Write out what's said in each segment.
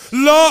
لا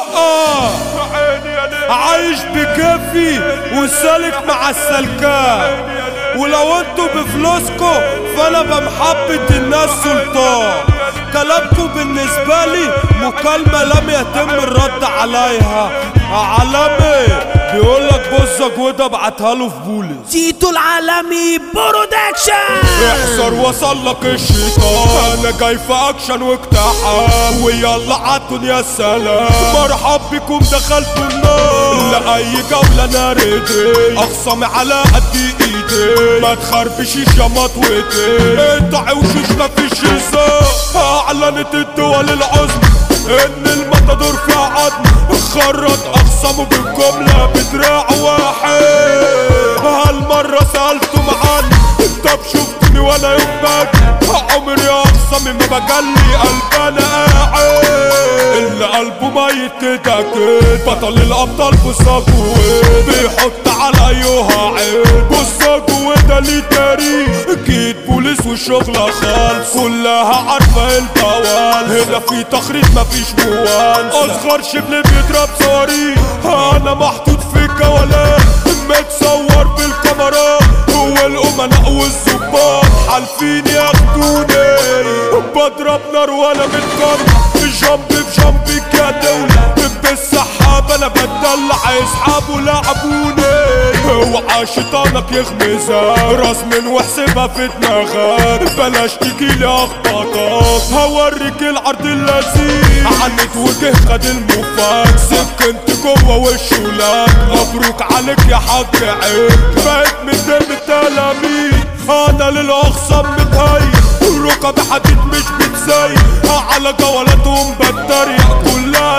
عايش بكفي وسالك مع السلكان ولو انتوا بفلوسكوا فانا بمحبة الناس سلطان كلامكوا بالنسبة لي مكالمة لم يتم الرد عليها عالمي بيقولك بصك وده ابعتها له في بولس تيتو العالمي برودكشن احذر وصل لك الشيطان انا جاي في اكشن واقتحام ويلا عالدنيا يا سلام مرحب بكم دخلتوا النار لاي جولة نار ايدي اخصم على قد ايدي ما تخربشيش يا مطوتي انت وشوش مفيش هزار اعلنت الدول العظمى ان المطادور في عظم خرج اخصمه بالجملة بدراع واحد هالمرة سألتم عني طب شفتني وانا يوم باجي عمري اخصمي ما بجلي قلب انا قاعد اللي قلبه ميت كده كده بطل الابطال بصاجه بيحط على ايها عيب بصاجه وده ليه تاريخ جيت بوليس والشغلة خالص كلها عارفة البوال هنا في تخريط مفيش موال اصغر شبل بيضرب صواريخ انا محطوط في الجولات متصور بالكاميرا هو الامناء والظباط حالفين ياخدوني بضرب نار وانا متجمع جنب بجنبك يا دولة بالسحاب انا بتدلع يسحبوا لعبوني اوعى شيطانك يغمزك راس من واحسبها في دماغك بلاش تجيلي اخبطك هوريك العرض اللذيذ عنت وجه خد المفاك سكنت جوه وشولك مبروك عليك يا حاج عيب بقيت من ضمن التلاميذ انا للاخصم متهيئ ركب حديد مش بتزاي على جولاتهم بتريق كلها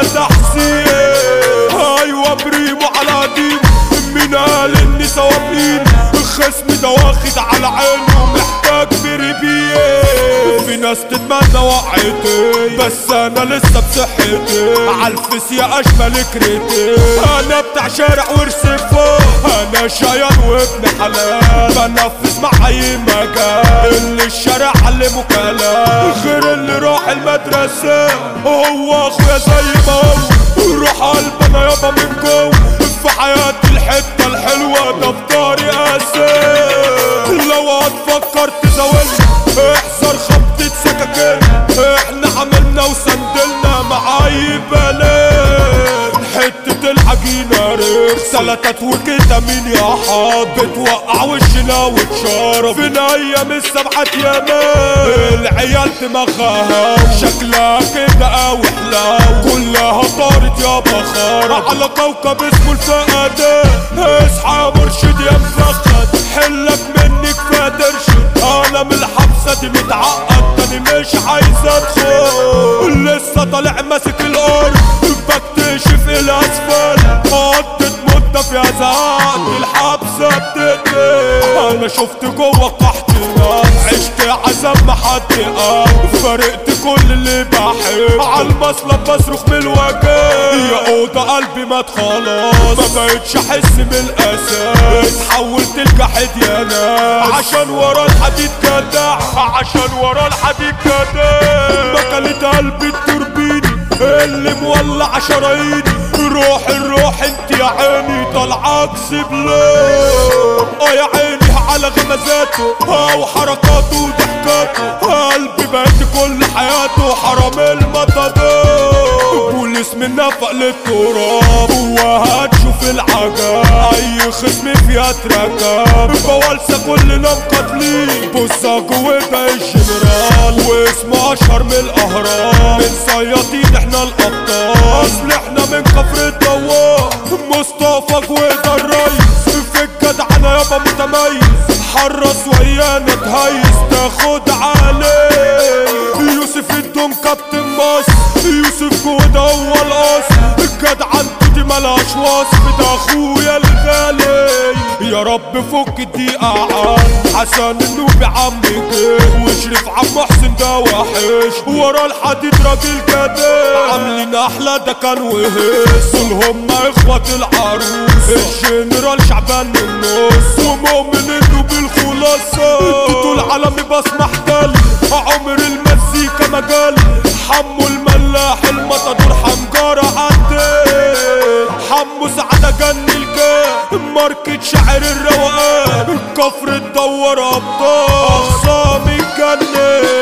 تحسين ايوه بريمو على قديم مين قال اني سوابين الخصم ده واخد على عينه محتاج بريبيه في ناس تتمنى وقعتي بس انا لسه بصحتي عالفس يا اجمل كريتي انا بتاع شارع ورصفه انا شيان وابن حلال بنفذ مع اي مجال اللي الشارع علمه كلام غير اللي راح المدرسة هو اخويا زي ما هو روح قلبنا يابا من جوه في حياتي الحتة الحلوة ده في داري اساس لو هتفكر تزاولنا احذر خبطة سكاكين احنا عملنا وسندلنا مع اي بلد حتة العجينة ريخ سلطات وكده مين يا حاط بتوقع وشنا وتشارف في ايام السبعة يامان العيال دماغها شكلها كده قوي حلاو كلها طارت يا بخارة على كوكب اسمه الفقدة اصحى يا مرشد يا مفخد حلك مني كفاية ترشد انا من الحبسة دي متعقد تاني مش عايز ادخل لسه طالع ماسك الارض بكتشف الاسفل قضيت مدة في زهقت الحبسة بتقتل انا شفت جوه قحط نار عشت عذاب محد قام فرقت كل اللي بحب عالمصلب بصرخ من الوجع يا اوضة قلبي مات خلاص ما بقتش احس بالاساس اتحولت لجحد يا ناس عشان ورا الحديد جدع عشان ورا الحديد جدع مكلت قلبي التوربيني اللي مولع شراييني روح الروح انت يا عيني طالعة بلاد اه يا عيني على غمزاته اه وحركاته وضحكاته قلبي بقت كل حياته حرام المطادور بوليس من نفق للتراب وهتشوف العجب اي خصم فيها تركب بوالسة كلنا مقاتلين بصة جوه ده الجنرال واسمه اشهر من الاهرام من صيادين احنا الابطال اصل احنا من كفر الدوار مصطفى جوه الريس في الجدعنة يابا متميز حرص ويانا تهيس تاخد عليه يوسف الدوم كابتن مصر يوسف جوده هو الاصل الجدعنة دي ملهاش وصف ده اخويا الغالي يا رب فك الدقيقة عن حسن النوبي عم جه واشرف عم محسن ده وحش ورا الحديد راجل جدع عاملين احلى ده كان وهس دول هم اخوة العروس الجنرال شعبان من النص ومؤمن انه بالخلاصة طول عالمي بسمح دل عمر المزيكا مجال حمو الملاح المطادور حنجرة مساعدة جن الجان ماركة شاعر الروقان كفر تدور ابطال اخصام الجنة